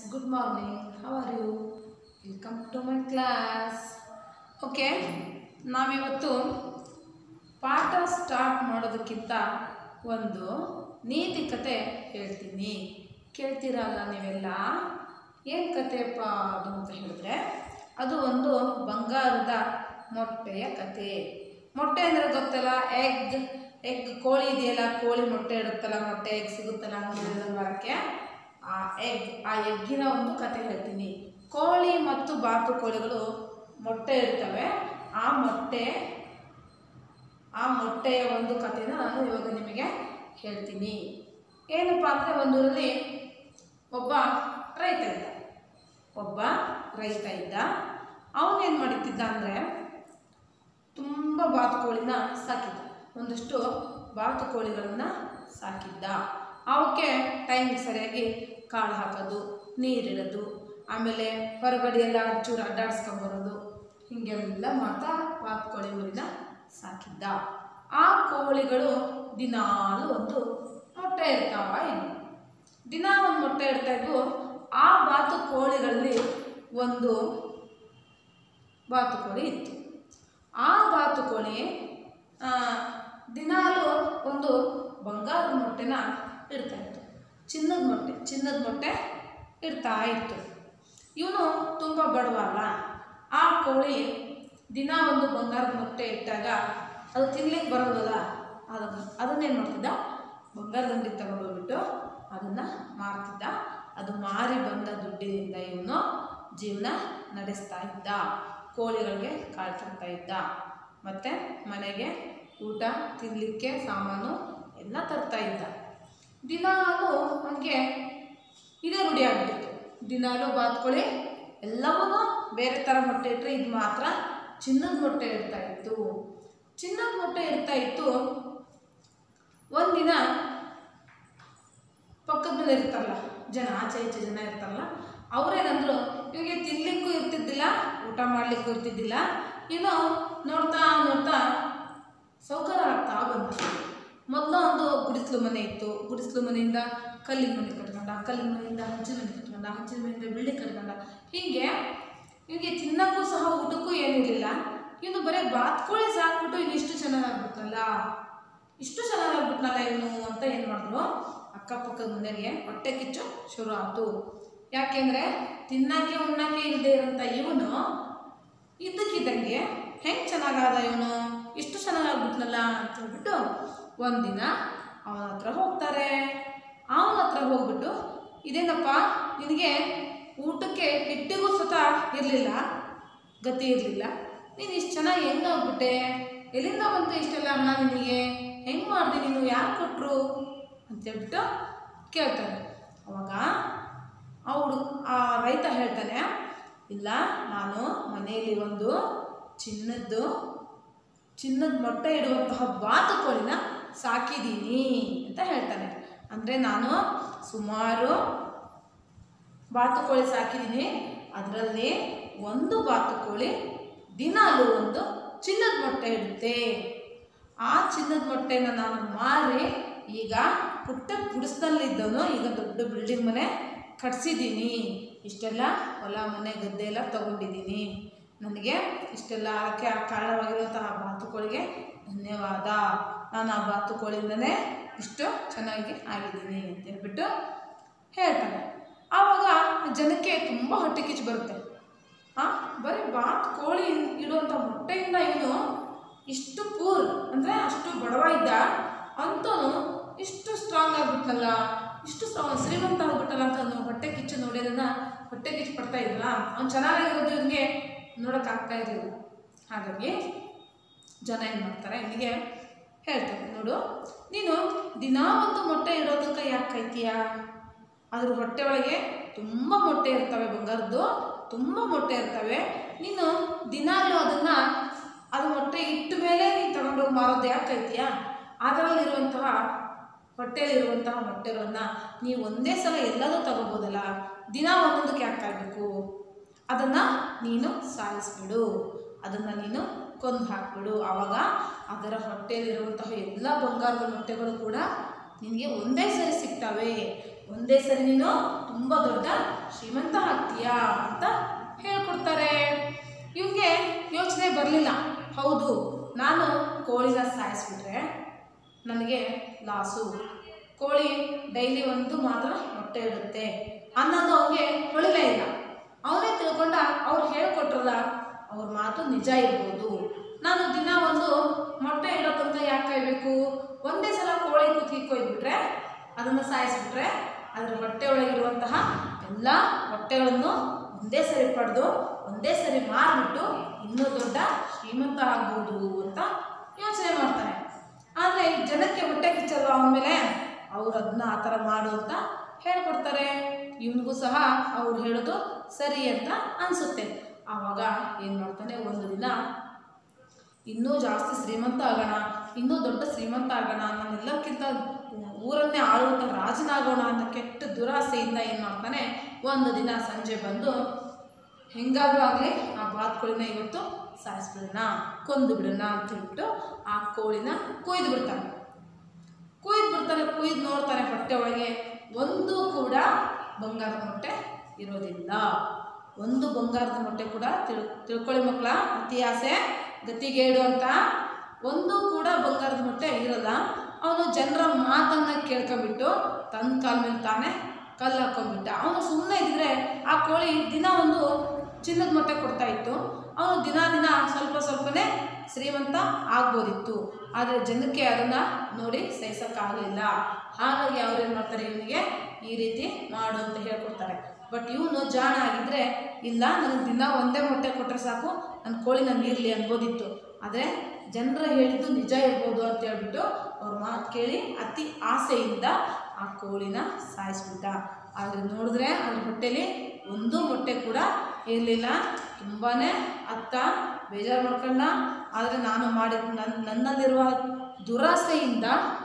good morning. How are you? Welcome to my class. Okay ನಾವಿವತ್ತು ಪಾಠ start ಮಾಡೋದಕ್ಕಿಂತ ಒಂದು ನೀತಿ ಕತೆ ಹೇಳ್ತೀನಿ ಕೇಳ್ತೀರಲ್ಲ ನೀವೆಲ್ಲ ಏನು ಕತೆಯಪ್ಪ ಅದು ಅಂತ ಹೇಳಿದ್ರೆ ಅದು ಒಂದು ಬಂಗಾರದ ಮೊಟ್ಟೆಯ ಕತೆ ಮೊಟ್ಟೆ ಅಂದರೆ ಗೊತ್ತಲ್ಲ ಎಗ್ ಎಗ್ ಕೋಳಿ ಇದೆಯಲ್ಲ ಕೋಳಿ ಮೊಟ್ಟೆ ಇಡುತ್ತಲ್ಲ ಮೊಟ್ಟೆ ಎಗ್ ಸಿಗುತ್ತಲ್ಲ ಅಂಗಡಿಯಲ್ಲಿ ಮಾರಕ್ಕೆ ಆ ಎಗ್ ಆ ಎಗ್ಗಿನ ಒಂದು ಕತೆ ಹೇಳ್ತೀನಿ ಕೋಳಿ ಮತ್ತು ಬಾತುಕೋಳಿಗಳು ಮೊಟ್ಟೆ ಇಡ್ತವೆ ಆ ಮೊಟ್ಟೆ ಆ ಮೊಟ್ಟೆಯ ಒಂದು ಕಥೆನ ನಾನು ಇವಾಗ ನಿಮಗೆ ಹೇಳ್ತೀನಿ ಏನಪ್ಪ ಅಂದರೆ ಒಂದೂರಲ್ಲಿ ಒಬ್ಬ ರೈತ ಇದ್ದ ಒಬ್ಬ ರೈತ ಇದ್ದ ಅವನೇನು ಮಾಡುತ್ತಿದ್ದ ಅಂದರೆ ತುಂಬ ಬಾತುಕೋಳಿನ ಸಾಕಿದ್ದ ಒಂದಷ್ಟು ಬಾತುಕೋಳಿಗಳನ್ನು ಸಾಕಿದ್ದ ಅವಕ್ಕೆ ಟೈಮಿಗೆ ಸರಿಯಾಗಿ ಕಾಳು ಹಾಕೋದು ನೀರಿಡೋದು ಆಮೇಲೆ ಹೊರಗಡೆ ಎಲ್ಲ ಚೂರು ಅಡ್ಡಾಡ್ಸ್ಕೊಂಬರೋದು ಹೀಗೆಲ್ಲ ಮಾಡ್ತಾ ಬಾತುಕೋಳಿ ಊರಿನ ಸಾಕಿದ್ದ ಆ ಕೋಳಿಗಳು ದಿನಾಲು ಒಂದು ಮೊಟ್ಟೆ ಇರ್ತಾವ ಇದ್ವು ದಿನ ಒಂದು ಮೊಟ್ಟೆ ಇಡ್ತಾ ಇದ್ವು ಆ ಬಾತುಕೋಳಿಗಳಲ್ಲಿ ಒಂದು ಬಾತುಕೋಳಿ ಇತ್ತು ಆ ಬಾತುಕೋಳಿ ಆ, ದಿನಾಲು ಒಂದು ಬಂಗಾರದ ಮೊಟ್ಟೆನ ಇಡ್ತಾ ಇತ್ತು ಚಿನ್ನದ ಮೊಟ್ಟೆ ಚಿನ್ನದ ಮೊಟ್ಟೆ ಇಡ್ತಾ ಇತ್ತು ಇವನು ತುಂಬ ಬಡವ ಅಲ್ಲ ಆ ಕೋಳಿ ದಿನ ಒಂದು ಬಂಗಾರದ ಮೊಟ್ಟೆ ಇಟ್ಟಾಗ ಅದು ತಿನ್ಲಿಕ್ಕೆ ಬರೋದಲ್ಲ ಅದನ್ನು ಅದನ್ನೇನು ಮಾಡ್ತಿದ್ದ ಬಂಗಾರದ ಅಂಗಡಿಗೆ ತಗೊಂಡೋಗ್ಬಿಟ್ಟು ಅದನ್ನು ಮಾರ್ತಿದ್ದ ಅದು ಮಾರಿ ಬಂದ ದುಡ್ಡಿನಿಂದ ಇವನು ಜೀವನ ನಡೆಸ್ತಾ ಇದ್ದ ಕೋಳಿಗಳಿಗೆ ಕಾಳು ತರ್ತಾ ಇದ್ದ ಮತ್ತು ಮನೆಗೆ ಊಟ ತಿನ್ನಲಿಕ್ಕೆ ಸಾಮಾನು ಎಲ್ಲ ತರ್ತಾ ಇದ್ದ ದಿನಾಲು ಅವನಿಗೆ ಇದೇ ರೂಢಿ ಆಗ್ಬಿಟ್ಟಿತ್ತು ದಿನಾಲು ಬಾತ್ಕೊಳ್ಳಿ ಎಲ್ಲವನ್ನೂ ಬೇರೆ ಥರ ಮೊಟ್ಟೆ ಇಟ್ಟರೆ ಇದು ಮಾತ್ರ ಚಿನ್ನದ ಮೊಟ್ಟೆ ಇಡ್ತಾ ಇತ್ತು ಚಿನ್ನದ ಮೊಟ್ಟೆ ಇಡ್ತಾ ಇತ್ತು ಒಂದಿನ ಪಕ್ಕದ ಮನೆ ಇರ್ತಾರಲ್ಲ ಜನ ಆಚೆ ಈಚೆ ಜನ ಇರ್ತಾರಲ್ಲ ಅವರೇನಂದ್ರು ಇವರಿಗೆ ತಿನ್ಲಿಕ್ಕೂ ಇರ್ತಿದ್ದಿಲ್ಲ ಊಟ ಮಾಡ್ಲಿಕ್ಕೂ ಇರ್ತಿದ್ದಿಲ್ಲ ಇನ್ನು ನೋಡ್ತಾ ನೋಡ್ತಾ ಸೌಕರ್ಯ ಆಗ್ತಾ ಬಂದ ಮೊದಲು ಒಂದು ಗುಡಿಸ್ಲು ಮನೆ ಇತ್ತು ಗುಡಿಸ್ಲು ಮನೆಯಿಂದ ಕಲ್ಲಿನ ಮನೆ ಕಟ್ಕೊಂಡ ಕಲ್ಲಿನ ಮನೆಯಿಂದ ಹಂಚಿನ ಮನೆ ಕಟ್ಕೊಂಡ ಹಂಚಿನ ಮನೆಯಿಂದ ಬಿಲ್ಡಿಂಗ್ ಕಟ್ಕೊಂಡ ಹೀಗೆ ಇವನಿಗೆ ತಿನ್ನಕ್ಕೂ ಸಹ ಊಟಕ್ಕೂ ಏನಿರಲಿಲ್ಲ ಇವನು ಬರೀ ಬಾತ್ಕೋಳಿ ಸಾಕ್ಬಿಟ್ಟು ಇನ್ನು ಇಷ್ಟು ಚೆನ್ನಾಗಾಗ್ಬಿಟ್ನಲ್ಲ ಇಷ್ಟು ಚೆನ್ನಾಗಾಗ್ಬಿಟ್ನಲ್ಲ ಇವನು ಅಂತ ಏನು ಮಾಡಿದ್ರು ಅಕ್ಕಪಕ್ಕದ ಮನೆಗೆ ಹೊಟ್ಟೆ ಕಿಚ್ಚು ಶುರು ಆಯಿತು ಯಾಕೆಂದರೆ ತಿನ್ನಕ್ಕೆ ಉಣ್ಣಕ್ಕೆ ಇಲ್ಲದೆ ಇರೋಂಥ ಇವನು ಇದ್ದಕ್ಕಿದ್ದಂಗೆ ಹೆಂಗೆ ಚೆನ್ನಾಗಾದ ಇವನು ಇಷ್ಟು ಚೆನ್ನಾಗಾಗ್ಬಿಟ್ನಲ್ಲ ಅಂತ ಹೇಳ್ಬಿಟ್ಟು ಒಂದಿನ ಅವನ ಹತ್ರ ಹೋಗ್ತಾರೆ ಅವನ ಹತ್ರ ಹೋಗ್ಬಿಟ್ಟು ಇದೇನಪ್ಪ ನಿನಗೆ ಊಟಕ್ಕೆ ಹಿಟ್ಟಿಗೂ ಸ್ವತಃ ಇರಲಿಲ್ಲ ಗತಿ ಇರಲಿಲ್ಲ ನೀನು ಇಷ್ಟು ಚೆನ್ನಾಗಿ ಹೆಂಗಾಗ್ಬಿಟ್ಟೆ ಎಲ್ಲಿಂದ ಬಂತು ಇಷ್ಟೆಲ್ಲ ಹಣ ನಿನಗೆ ಹೆಂಗೆ ಮಾಡಿದೆ ನೀನು ಯಾರು ಕೊಟ್ಟರು ಅಂತೇಳ್ಬಿಟ್ಟು ಕೇಳ್ತಾನೆ ಅವಾಗ ಅವಳು ಆ ರೈತ ಹೇಳ್ತಾನೆ ಇಲ್ಲ ನಾನು ಮನೆಯಲ್ಲಿ ಒಂದು ಚಿನ್ನದ್ದು ಚಿನ್ನದ ಮೊಟ್ಟೆ ಇಡುವಂತಹ ಬಾತುಕೋಳಿನ ಸಾಕಿದ್ದೀನಿ ಅಂತ ಹೇಳ್ತಾನೆ ಅಂದರೆ ನಾನು ಸುಮಾರು ಬಾತುಕೋಳಿ ಸಾಕಿದ್ದೀನಿ ಅದರಲ್ಲಿ ಒಂದು ಬಾತುಕೋಳಿ ದಿನಾಲೂ ಒಂದು ಚಿನ್ನದ ಮೊಟ್ಟೆ ಇಡುತ್ತೆ ಆ ಚಿನ್ನದ ಮೊಟ್ಟೆನ ನಾನು ಮಾರಿ ಈಗ ಪುಟ್ಟ ಗುಡಿಸ್ದಲ್ಲಿದ್ದವನು ಈಗ ದೊಡ್ಡ ಬಿಲ್ಡಿಂಗ್ ಮನೆ ಕಟ್ಸಿದ್ದೀನಿ ಇಷ್ಟೆಲ್ಲ ಹೊಲ ಮನೆ ಗದ್ದೆ ಎಲ್ಲ ತಗೊಂಡಿದ್ದೀನಿ ನನಗೆ ಇಷ್ಟೆಲ್ಲ ಆರಕ್ಕೆ ಆ ಕಾರಣವಾಗಿರುವಂತಹ ಬಾತುಕೋಳಿಗೆ ಧನ್ಯವಾದ ನಾನು ಆ ಬಾತುಕೋಳಿಯಿಂದನೇ ಇಷ್ಟು ಚೆನ್ನಾಗಿ ಆಗಿದ್ದೀನಿ ಅಂತ ಹೇಳ್ಬಿಟ್ಟು ಹೇಳ್ತಾನೆ ಆವಾಗ ಜನಕ್ಕೆ ತುಂಬ ಹೊಟ್ಟೆ ಕಿಚ್ಚು ಬರುತ್ತೆ ಆ ಬರೀ ಬಾತ್ ಕೋಳಿ ಇಡುವಂಥ ಮೊಟ್ಟೆಯಿಂದ ಇವನು ಇಷ್ಟು ಪೂರ್ ಅಂದರೆ ಅಷ್ಟು ಬಡವ ಇದ್ದ ಅಂಥವನು ಇಷ್ಟು ಸ್ಟ್ರಾಂಗ್ ಆಗಿಬಿಟ್ನಲ್ಲ ಇಷ್ಟು ಸ್ಟ್ರಾಂಗ್ ಶ್ರೀಮಂತ ಆಗ್ಬಿಟ್ಟಲ್ಲ ಅಂತ ಅವ್ನು ಹೊಟ್ಟೆ ಕಿಚ್ಚು ನೋಡಿ ಅದನ್ನು ಹೊಟ್ಟೆ ಕಿಚ್ಚು ಪಡ್ತಾ ಇದ್ರಲ್ಲ ಅವ್ನು ಚೆನ್ನಾಗಿರೋದು ಇವನಿಗೆ ನೋಡೋಕ್ಕಾಗ್ತಾ ಇರಲಿಲ್ಲ ಹಾಗಾಗಿ ಜನ ಏನು ಮಾಡ್ತಾರೆ ಇವನಿಗೆ ಹೇಳ್ತಾರೆ ನೋಡು ನೀನು ದಿನಾ ಒಂದು ಮೊಟ್ಟೆ ಇಡೋದಕ್ಕೆ ಯಾಕೆ ಕಾಯ್ತೀಯಾ ಅದ್ರ ಹೊಟ್ಟೆ ಒಳಗೆ ತುಂಬ ಮೊಟ್ಟೆ ಇರ್ತವೆ ಬಂಗಾರದ್ದು ತುಂಬ ಮೊಟ್ಟೆ ಇರ್ತವೆ ನೀನು ದಿನಾಲೂ ಅದನ್ನು ಅದು ಮೊಟ್ಟೆ ಇಟ್ಟ ಮೇಲೆ ನೀನು ತಗೊಂಡೋಗಿ ಮಾರೋದು ಯಾಕೆ ಕಾಯ್ತೀಯಾ ಅದರಲ್ಲಿರುವಂತಹ ಹೊಟ್ಟೆಯಲ್ಲಿರುವಂತಹ ಮೊಟ್ಟೆಗಳನ್ನು ನೀವು ಒಂದೇ ಸಲ ಎಲ್ಲದೂ ತಗೋಬೋದಲ್ಲ ದಿನ ಒಂದೊಂದಕ್ಕೆ ಯಾಕೆ ಕಾಯಬೇಕು ಅದನ್ನು ನೀನು ಸಾಯಿಸ್ಬಿಡು ಅದನ್ನು ನೀನು ಕೊಂದು ಹಾಕ್ಬಿಡು ಆವಾಗ ಅದರ ಹೊಟ್ಟೆಯಲ್ಲಿರುವಂತಹ ಎಲ್ಲ ಬಂಗಾರದ ಮೊಟ್ಟೆಗಳು ಕೂಡ ನಿನಗೆ ಒಂದೇ ಸರಿ ಸಿಗ್ತವೆ ಒಂದೇ ಸರಿ ನೀನು ತುಂಬ ದೊಡ್ಡ ಶ್ರೀಮಂತ ಆಗ್ತೀಯಾ ಅಂತ ಹೇಳ್ಕೊಡ್ತಾರೆ ಇವ್ಗೆ ಯೋಚನೆ ಬರಲಿಲ್ಲ ಹೌದು ನಾನು ಕೋಳಿನ ಸಾಯಿಸ್ಬಿಟ್ರೆ ನನಗೆ ಲಾಸು ಕೋಳಿ ಡೈಲಿ ಒಂದು ಮಾತ್ರ ಮೊಟ್ಟೆ ಇಡುತ್ತೆ ಅನ್ನೋದು ಅವನಿಗೆ ಹೊಳಿಲೇ ಇಲ್ಲ ಅವನೇ ತಿಳ್ಕೊಂಡ ಅವ್ರು ಹೇಳ್ಕೊಟ್ರಲ್ಲ ಅವ್ರ ಮಾತು ನಿಜ ಇರ್ಬೋದು ನಾನು ದಿನ ಒಂದು ಮೊಟ್ಟೆ ಇಡೋಕ್ಕಂತ ಯಾಕೆ ಕಾಯ್ಬೇಕು ಒಂದೇ ಸಲ ಕೋಳಿ ಕುತ್ತಿಗೆ ಕೊಯ್ದುಬಿಟ್ರೆ ಅದನ್ನು ಸಾಯಿಸ್ಬಿಟ್ರೆ ಅದರ ಹೊಟ್ಟೆ ಒಳಗಿರುವಂತಹ ಎಲ್ಲ ಮೊಟ್ಟೆಗಳನ್ನು ಒಂದೇ ಸರಿ ಪಡೆದು ಒಂದೇ ಸರಿ ಮಾರ್ಬಿಟ್ಟು ಇನ್ನೂ ದೊಡ್ಡ ಶ್ರೀಮಂತ ಆಗ್ಬೋದು ಅಂತ ಯೋಚನೆ ಮಾಡ್ತಾನೆ ಆದರೆ ಜನಕ್ಕೆ ಹೊಟ್ಟೆ ಕಿಚ್ಚಲ್ವ ಅವನ ಮೇಲೆ ಅವ್ರು ಅದನ್ನ ಆ ಥರ ಮಾಡು ಅಂತ ಹೇಳ್ಕೊಡ್ತಾರೆ ಇವನಿಗೂ ಸಹ ಅವ್ರು ಹೇಳೋದು ಸರಿ ಅಂತ ಅನಿಸುತ್ತೆ ಆವಾಗ ಏನು ಮಾಡ್ತಾನೆ ಒಂದು ದಿನ ಇನ್ನೂ ಜಾಸ್ತಿ ಶ್ರೀಮಂತ ಆಗೋಣ ಇನ್ನೂ ದೊಡ್ಡ ಶ್ರೀಮಂತ ಆಗೋಣ ನಾನೆಲ್ಲಕ್ಕಿಂತ ಊರನ್ನೇ ಆಳುವಂಥ ರಾಜನಾಗೋಣ ಅಂತ ಕೆಟ್ಟ ದುರಾಸೆಯಿಂದ ಏನು ಮಾಡ್ತಾನೆ ಒಂದು ದಿನ ಸಂಜೆ ಬಂದು ಹೆಂಗಾದ್ರೂ ಆಗಲಿ ಆ ಬಾತ್ಕೋಳಿನ ಇವತ್ತು ಸಾಯಿಸ್ಬಿಡೋಣ ಕೊಂದು ಬಿಡೋಣ ಅಂತ ಹೇಳ್ಬಿಟ್ಟು ಆ ಕೋಳಿನ ಕೊಯ್ದು ಬಿಡ್ತಾನೆ ಕುಯ್ದು ಬಿಡ್ತಾನೆ ಕುಯ್ದು ನೋಡ್ತಾನೆ ಹೊಟ್ಟೆ ಒಳಗೆ ಒಂದು ಕೂಡ ಬಂಗಾರದ ಮೊಟ್ಟೆ ಇರೋದಿಲ್ಲ ಒಂದು ಬಂಗಾರದ ಮೊಟ್ಟೆ ಕೂಡ ತಿಳ್ ತಿಳ್ಕೊಳ್ಳಿ ಮಕ್ಕಳ ಅತಿ ಆಸೆ ಗತಿಗೇಡು ಅಂತ ಒಂದು ಕೂಡ ಬಂಗಾರದ ಮೊಟ್ಟೆ ಇರಲ್ಲ ಅವನು ಜನರ ಮಾತನ್ನು ಕೇಳ್ಕೊಂಬಿಟ್ಟು ತನ್ನ ಕಾಲ ಮೇಲೆ ತಾನೇ ಕಲ್ಲು ಹಾಕೊಂಡ್ಬಿಟ್ಟ ಅವನು ಸುಮ್ಮನೆ ಇದ್ದರೆ ಆ ಕೋಳಿ ದಿನ ಒಂದು ಚಿನ್ನದ ಮೊಟ್ಟೆ ಕೊಡ್ತಾ ಇತ್ತು ಅವನು ದಿನ ದಿನ ಸ್ವಲ್ಪ ಸ್ವಲ್ಪನೇ ಶ್ರೀಮಂತ ಆಗ್ಬೋದಿತ್ತು ಆದರೆ ಜನಕ್ಕೆ ಅದನ್ನು ನೋಡಿ ಸಹಿಸೋಕ್ಕಾಗಲಿಲ್ಲ ಹಾಗಾಗಿ ಅವ್ರು ಏನು ಮಾಡ್ತಾರೆ ಇವನಿಗೆ ಈ ರೀತಿ ಮಾಡು ಅಂತ ಹೇಳ್ಕೊಡ್ತಾರೆ ಬಟ್ ಇವನು ಜಾಣ ಆಗಿದ್ದರೆ ಇಲ್ಲ ನನಗೆ ದಿನ ಒಂದೇ ಮೊಟ್ಟೆ ಕೊಟ್ಟರೆ ಸಾಕು ನನ್ನ ಕೋಳಿ ನಾನು ಇರಲಿ ಅನ್ಬೋದಿತ್ತು ಆದರೆ ಜನರ ಹೇಳಿದ್ದು ನಿಜ ಇರ್ಬೋದು ಅಂತ ಹೇಳ್ಬಿಟ್ಟು ಅವ್ರ ಮಾತು ಕೇಳಿ ಅತಿ ಆಸೆಯಿಂದ ಆ ಕೋಳಿನ ಸಾಯಿಸ್ಬಿಟ್ಟ ಆದರೆ ನೋಡಿದ್ರೆ ಅದ್ರ ಹೊಟ್ಟೆಲಿ ಒಂದು ಮೊಟ್ಟೆ ಕೂಡ ಇರಲಿಲ್ಲ ತುಂಬಾ ಅತ್ತ ಬೇಜಾರು ಮಾಡ್ಕೊಂಡ ಆದರೆ ನಾನು ಮಾಡಿದ ನನ್ನ ನನ್ನಲ್ಲಿರುವ ದುರಾಸೆಯಿಂದ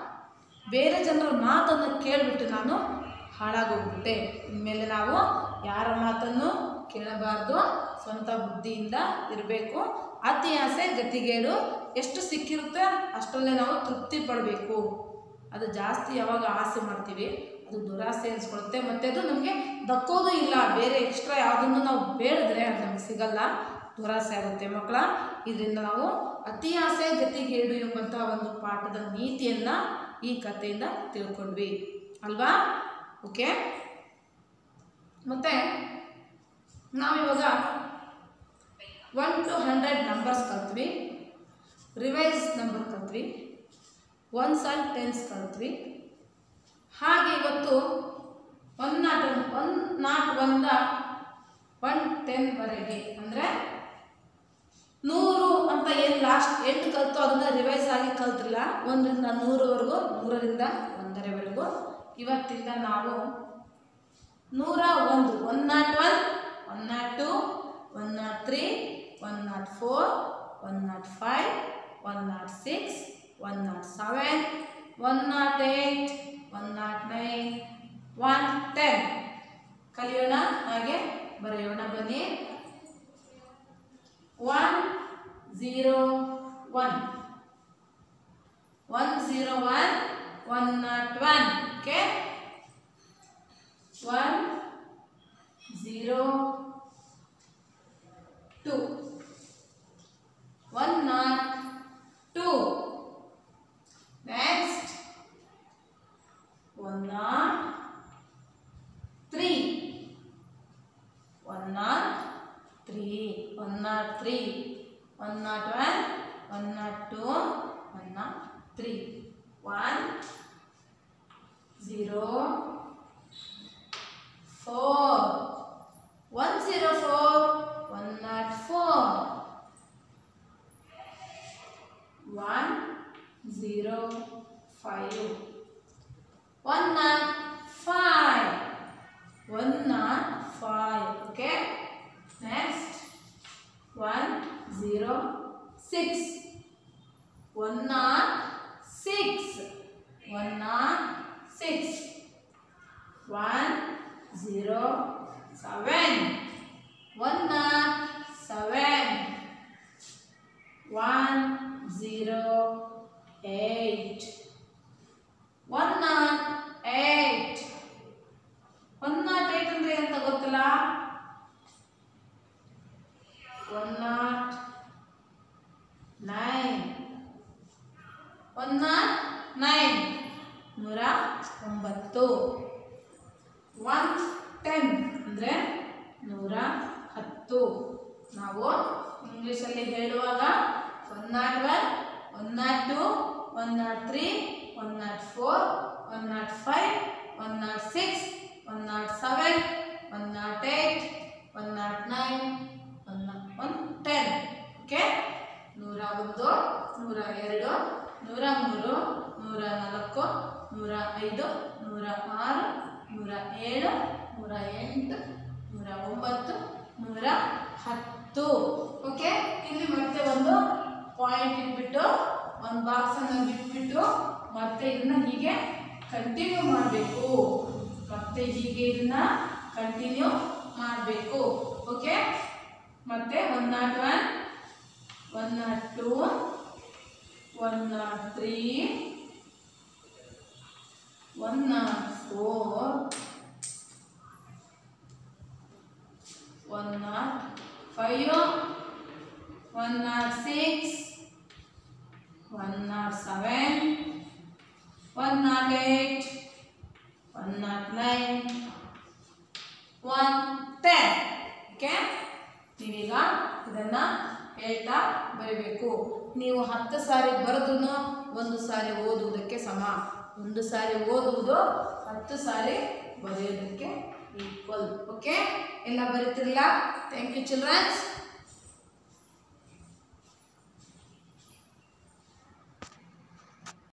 ಬೇರೆ ಜನರ ಮಾತನ್ನು ಕೇಳಿಬಿಟ್ಟು ನಾನು ಹಾಳಾಗೋಗ್ಬಿಟ್ಟೆ ಇನ್ಮೇಲೆ ನಾವು ಯಾರ ಮಾತನ್ನು ಕೇಳಬಾರ್ದು ಸ್ವಂತ ಬುದ್ಧಿಯಿಂದ ಇರಬೇಕು ಅತಿ ಆಸೆ ಗತಿಗೇಡು ಎಷ್ಟು ಸಿಕ್ಕಿರುತ್ತೆ ಅಷ್ಟರಲ್ಲೇ ನಾವು ತೃಪ್ತಿ ಪಡಬೇಕು ಅದು ಜಾಸ್ತಿ ಯಾವಾಗ ಆಸೆ ಮಾಡ್ತೀವಿ ಅದು ದುರಾಸೆ ಅನಿಸ್ಕೊಳುತ್ತೆ ಮತ್ತು ಅದು ನಮಗೆ ದಕ್ಕೋದು ಇಲ್ಲ ಬೇರೆ ಎಕ್ಸ್ಟ್ರಾ ಯಾವುದನ್ನು ನಾವು ಬೇಡಿದ್ರೆ ಅದು ನಮಗೆ ಸಿಗಲ್ಲ ದುರಾಸೆ ಆಗುತ್ತೆ ಮಕ್ಕಳ ಇದರಿಂದ ನಾವು ಅತಿ ಆಸೆ ಗತಿಗೇಡು ಎಂಬಂತಹ ಒಂದು ಪಾಠದ ನೀತಿಯನ್ನು ಈ ಕಥೆಯಿಂದ ತಿಳ್ಕೊಂಡ್ವಿ ಅಲ್ವಾ ಓಕೆ ಮತ್ತು ನಾವಿವಾಗ ಒನ್ ಟು ಹಂಡ್ರೆಡ್ ನಂಬರ್ಸ್ ಕಲ್ತ್ವಿ ರಿವೈಸ್ ನಂಬರ್ ಕಲ್ತ್ವಿ ಒನ್ ಸಲ್ ಟೆನ್ಸ್ ಕಲ್ತ್ವಿ ಹಾಗೆ ಇವತ್ತು ಒನ್ ನಾಟ್ ಒನ್ ನಾಟ್ ಒಂದ ಒನ್ ಟೆನ್ವರೆಗೆ ಅಂದರೆ ನೂರು ಅಂತ ಏನು ಲಾಸ್ಟ್ ಎಂಟು ಕಲ್ತು ಅದನ್ನು ರಿವೈಸ್ ಆಗಿ ಕಲ್ತಿಲ್ಲ ಒಂದರಿಂದ ನೂರವರೆಗೂ ನೂರರಿಂದ ಒಂದರವರೆಗೂ ಇವತ್ತಿಂದ ನಾವು ನೂರ ಒಂದು one naught one one naught two one naught three one naught four one naught five one naught six one naught seven one naught eight one naught nine one ten ಕಲಿಯೋಣ ಹಾಗೆ ಬರೆಯೋಣ ಬನ್ನಿ one zero one one zero one one naught one okay one zero two one naught two next one naught three one naught three one naught three one naught one one naught two one naught three one zero four one zero four one naught four one zero five one naught five one naught five okay next one zero six one naught six one naught six one zero seven one naught seven one zero eight one naught eight ಒಂಬತ್ತು one ten ಅಂದರೆ ನೂರ ಹತ್ತು ನಾವು ಇಂಗ್ಲೀಷಲ್ಲಿ ಹೇಳುವಾಗ one naught one one naught two one naught three one naught four one naught five one naught six one naught seven one naught eight one naught nine one one ten okay ನೂರ ಒಂದು ನೂರ ಎರಡು ನೂರ ಮೂರು ನೂರ ನಾಲ್ಕು ನೂರ ಐದು ನೂರ ಆರು ನೂರ ಏಳು ನೂರ ಎಂಟು ನೂರ ಒಂಬತ್ತು ನೂರ ಹತ್ತು ಓಕೆ ಇಲ್ಲಿ ಮತ್ತೆ ಒಂದು ಪಾಯಿಂಟ್ ಇಟ್ಬಿಟ್ಟು ಒಂದು ಬಾಕ್ಸನ್ನು ಬಿಟ್ಬಿಟ್ಟು ಮತ್ತೆ ಇದನ್ನ ಹೀಗೆ ಕಂಟಿನ್ಯೂ ಮಾಡಬೇಕು ಮತ್ತೆ ಹೀಗೆ ಇದನ್ನ ಕಂಟಿನ್ಯೂ ಮಾಡಬೇಕು ಓಕೆ ಮತ್ತೆ one naught one one naught two one naught three one naught four one naught five one naught six one naught seven one naught eight one naught nine one ten okay ನೀವೀಗ ಇದನ್ನು ಹೇಳ್ತಾ ಬರಬೇಕು ನೀವು ಹತ್ತು ಸಾರಿ ಬರೆದ್ರೂ ಒಂದು ಸಾರಿ ಓದುವುದಕ್ಕೆ ಸಮ ಒಂದು ಸಾರಿ ಓದುವುದು ಹತ್ತು ಸಾರಿ ಬರೆಯೋದಕ್ಕೆ ಈಕ್ವಲ್ ಓಕೆ ಎಲ್ಲ ಬರೀತಿರಲ್ಲ ಥ್ಯಾಂಕ್ ಯು ಚಿಲ್ಡ್ರನ್ಸ್